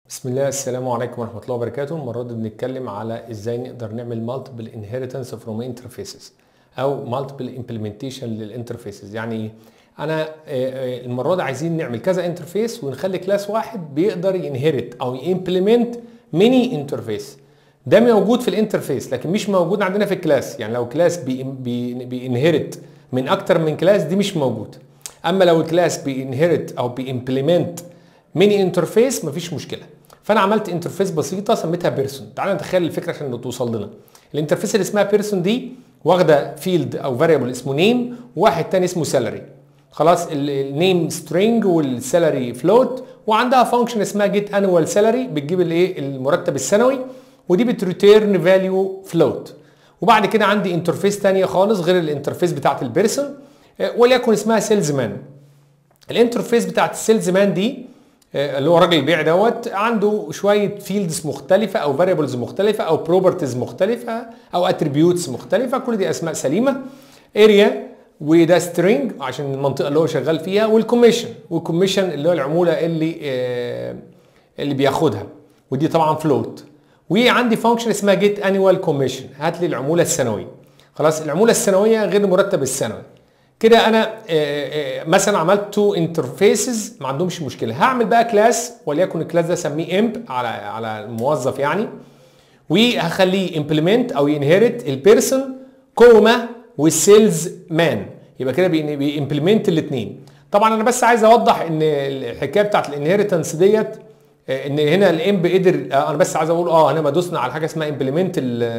بسم الله السلام عليكم ورحمة الله وبركاته المرة دي بنتكلم على ازاي نقدر نعمل multiple inheritance from interfaces او multiple implementation للانترفيسز يعني ايه؟ انا آه، آه، المرة دي عايزين نعمل كذا انترفيس ونخلي كلاس واحد بيقدر ينهرت او يمبلمنت ميني انترفيس ده موجود في الانترفيس لكن مش موجود عندنا في الكلاس يعني لو كلاس بي بي بينهرت من اكتر من كلاس دي مش موجود اما لو الكلاس بينهرت او بيمبلمنت ميني انترفيس مفيش مشكله فانا عملت انترفيس بسيطه سميتها بيرسون تعالى نتخيل الفكره عشان توصل لنا الانترفيس اللي اسمها بيرسون دي واخده فيلد او فاريبل اسمه نيم وواحد تاني اسمه سالري خلاص النيم سترينج والسالري فلوت وعندها فانكشن اسمها جيت انوال سالري بتجيب الايه المرتب السنوي ودي بتريتيرن فاليو فلوت وبعد كده عندي انترفيس تانية خالص غير الانترفيس بتاعت البيرسون آه، وليكن اسمها سيلز مان الانترفيس بتاعت السيلز مان دي آه، اللي هو راجل البيع دوت عنده شويه فيلدز مختلفه او فاريبلز مختلفه او بروبرتيز مختلفه او اتريبيوتس مختلفه كل دي اسماء سليمه اريا وده سترينج عشان المنطقه اللي هو شغال فيها والكوميشن والكوميشن اللي هو العموله اللي آه، اللي بياخدها ودي طبعا فلوت وعندي فانكشن اسمها جيت انيوال كوميشن هات لي العموله السنويه خلاص العموله السنويه غير المرتب السنوي كده انا آه، آه، مثلا عملت تو انترفيسز ما عندهمش مشكله هعمل بقى كلاس وليكن الكلاس ده اسميه امب على على الموظف يعني وهخليه امبلمنت او ينهرت البيرسون كوما والسيلز مان يبقى كده بيمبلمنت الاثنين طبعا انا بس عايز اوضح ان الحكايه بتاعت الانهيرتنس ديت آه، ان هنا الامب قدر آه، انا بس عايز اقول اه هنا ما دوسنا على حاجه اسمها امبلمنت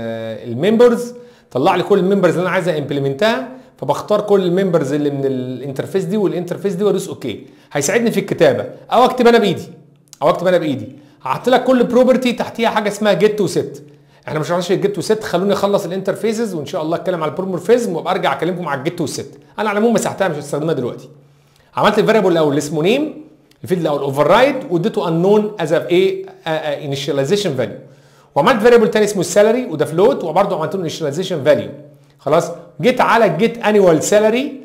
الممبرز طلع لي كل الممبرز اللي انا عايز امبلمنتها فبختار كل الممبرز اللي من الانترفيس دي والانترفيس دي وادوس اوكي هيساعدني في الكتابه او اكتب انا بايدي او اكتب انا بايدي هحط لك كل بروبرتي تحتيها حاجه اسمها جيت وست احنا مش هنخش الجيت وست خلوني اخلص الانترفيسز وان شاء الله اتكلم على البرومورفيزم وابقى ارجع اكلمكم على الجيت والست انا على العموم مسحتها مش هستخدمها دلوقتي عملت الفاريبل الاول اللي اسمه نيم الفيلد الاول اوفر رايد واديته انون از ايه انيشاليزيشن فاليو وعملت فاريبل تاني اسمه السالري وده فلوت وبرده عملت له انيشاليزيشن فاليو خلاص جيت على الجيت انيوال سالري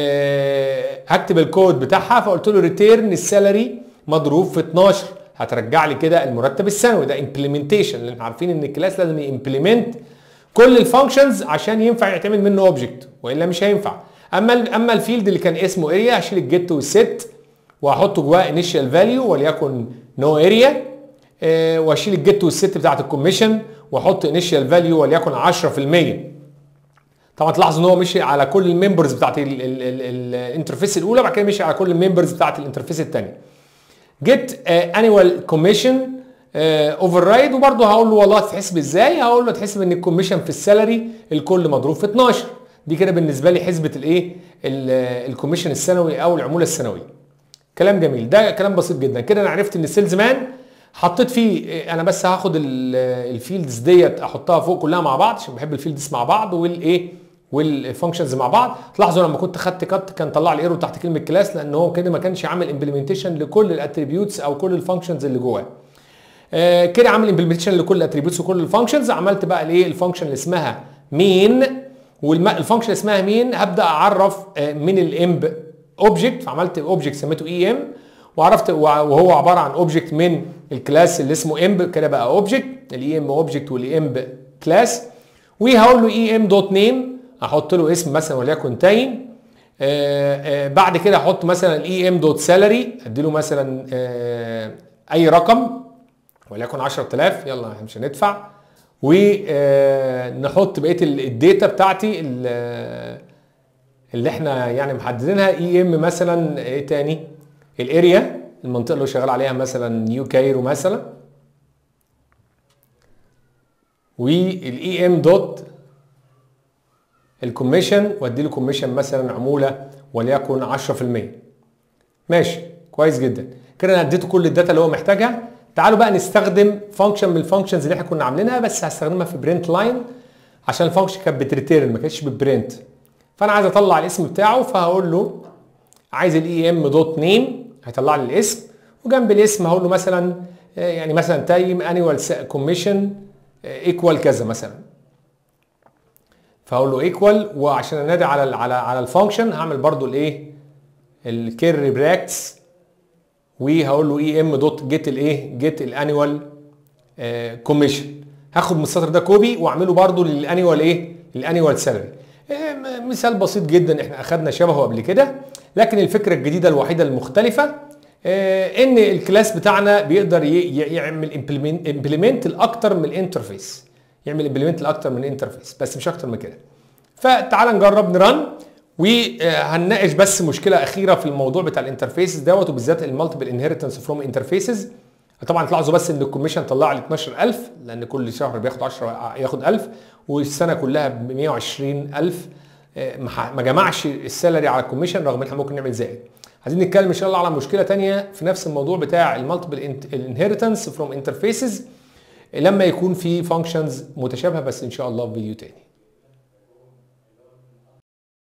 هكتب الكود بتاعها فقلت له ريتيرن السالري مضروب في 12 هترجع لي كده المرتب السنوي ده امبلمنتيشن لان احنا عارفين ان الكلاس لازم يمبلمنت كل الفانكشنز عشان ينفع يعتمد منه اوبجكت والا مش هينفع اما ال اما الفيلد اللي كان اسمه اريا هشيل الجيت والست وهحطه جواه انيشال فاليو وليكن نو اريا واشيل الجيت والست بتاعت الكوميشن واحط انيشال فاليو وليكن 10% طبعا تلاحظوا ان هو مشي على كل الممبرز بتاعت الانترفيس الاولى بعد كده مشي على كل الممبرز بتاعت الانترفيس الثانيه جيت انيوال كوميشن اوفر رايد وبرده هقول له والله تحسب ازاي هقول له تحسب ان الكوميشن في السالري الكل مضروب في 12 دي كده بالنسبه لي حسبه الايه الكوميشن السنوي او العموله السنويه كلام جميل ده كلام بسيط جدا كده انا عرفت ان السيلز مان حطيت فيه انا بس هاخد الفيلدز ديت احطها فوق كلها مع بعض عشان بحب الفيلدز مع بعض والايه والفانكشنز مع بعض تلاحظوا لما كنت خدت كات كان طلع لي ايرور تحت كلمه كلاس لان هو كده ما كانش عامل امبلمنتيشن لكل الاتريبيوتس او كل الفانكشنز اللي جواه آه كده عامل امبلمنتيشن لكل الاتريبيوتس وكل الفانكشنز عملت بقى الايه الفانكشن اللي اسمها مين والفانكشن اللي اسمها مين هبدا اعرف آه من الامب اوبجكت فعملت اوبجكت سميته اي ام وعرفت وهو عباره عن اوبجكت من الكلاس اللي اسمه امب كده بقى اوبجكت الاي ام اوبجكت والامب كلاس وهقول له اي ام دوت نيم احط له اسم مثلا وليكن تاين آآ آآ بعد كده احط مثلا الاي ام دوت سالري ادي له مثلا اي رقم وليكن 10000 يلا احنا مش هندفع ونحط بقيه الداتا بتاعتي اللي احنا يعني محددينها اي ام مثلا ايه تاني الاريا المنطقه اللي هو شغال عليها مثلا نيو كايرو مثلا والاي ام دوت الكوميشن وادي له كوميشن مثلا عموله وليكن 10% ماشي كويس جدا كده انا اديته كل الداتا اللي هو محتاجها تعالوا بقى نستخدم فانكشن من الفانكشنز اللي احنا كنا عاملينها بس هستخدمها في برنت لاين عشان الفانكشن كانت بتريتيرن ما كانتش بتبرنت فانا عايز اطلع الاسم بتاعه فهقول له عايز الاي ام دوت نيم هيطلع لي الاسم وجنب الاسم هقول له مثلا يعني مثلا تايم انيوال كوميشن ايكوال كذا مثلا فاقول له ايكوال وعشان انادي على ال على على الفانكشن هعمل برضو الايه الكيري براكتس وهقول له اي ام دوت جيت الايه جيت الانيوال كوميشن هاخد من السطر ده كوبي واعمله برده للانيوال ايه الانيوال سالري مثال بسيط جدا احنا اخدنا شبهه قبل كده لكن الفكره الجديده الوحيده المختلفه آه، ان الكلاس بتاعنا بيقدر ي- ي- يعمل امبلمنت لاكتر من الانترفيس يعمل امبلمنت لاكتر من الانترفيس بس مش اكتر من كده فتعال نجرب نرن وهنناقش بس مشكله اخيره في الموضوع بتاع الانترفيسز دوت وبالذات المالتيبل انهيرتنس فروم انترفيسز طبعا تلاحظوا بس ان الكوميشن طلع لي 12000 لان كل شهر بياخد 10 ياخد 1000 والسنه كلها ب 120000 آه، ما ح- ما جمعش السالري على الكوميشن رغم ان احنا ممكن نعمل زائد عايزين نتكلم ان شاء الله على مشكله تانية في نفس الموضوع بتاع المالتيبل انهيرتنس فروم انترفيسز لما يكون في فانكشنز متشابهه بس ان شاء الله في فيديو تاني